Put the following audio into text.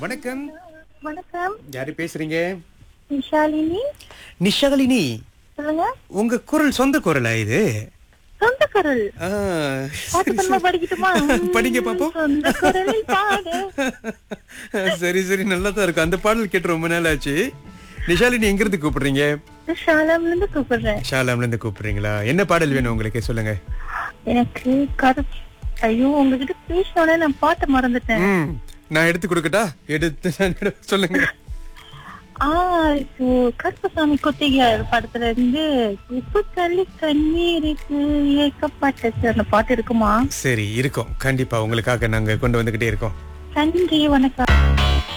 வணக்கம் வணக்கம் யாரு பேசுறீங்க விஷாலினி நிஷாலினி சொல்லுங்க உங்க குரல் சொந்த குரலா இது சொந்த குரல் ஆ, பாட்டு சரி, பண்ணா படிக்கட்டுமா படிங்க பாப்போம். சொந்த குரலில் பாடு சரி சரி நல்லா தான் இருக்கும் அந்த பாடல் கேட்டு ரொம்ப நாள் ஆச்சு நிஷாலினி எங்க இருந்து கூப்பிடுறீங்க ஷாலாம்ல இருந்து கூப்பிடுறேன் ஷாலாம்ல இருந்து கூப்பிடுறீங்களா என்ன பாடல் வேணும் உங்களுக்கு சொல்லுங்க எனக்கு கரு ஐயோ உங்ககிட்ட பேசினோட நான் பாட்ட மறந்துட்டேன் ம் நான் எடுத்து கொடுக்கட்டா எடுத்து நான் எடு- சொல்லுங்க ஆ இப்போ கருப்பசாமி கொத்திகார் படத்துல இருந்து உப்பு தள்ளி கண்ணீருக்கு ஏக்கப்பட்ட அந்த பாட்டு இருக்குமா சரி இருக்கும் கண்டிப்பா உங்களுக்காக நாங்க கொண்டு வந்துகிட்டே இருக்கோம் நன்றி வணக்கம்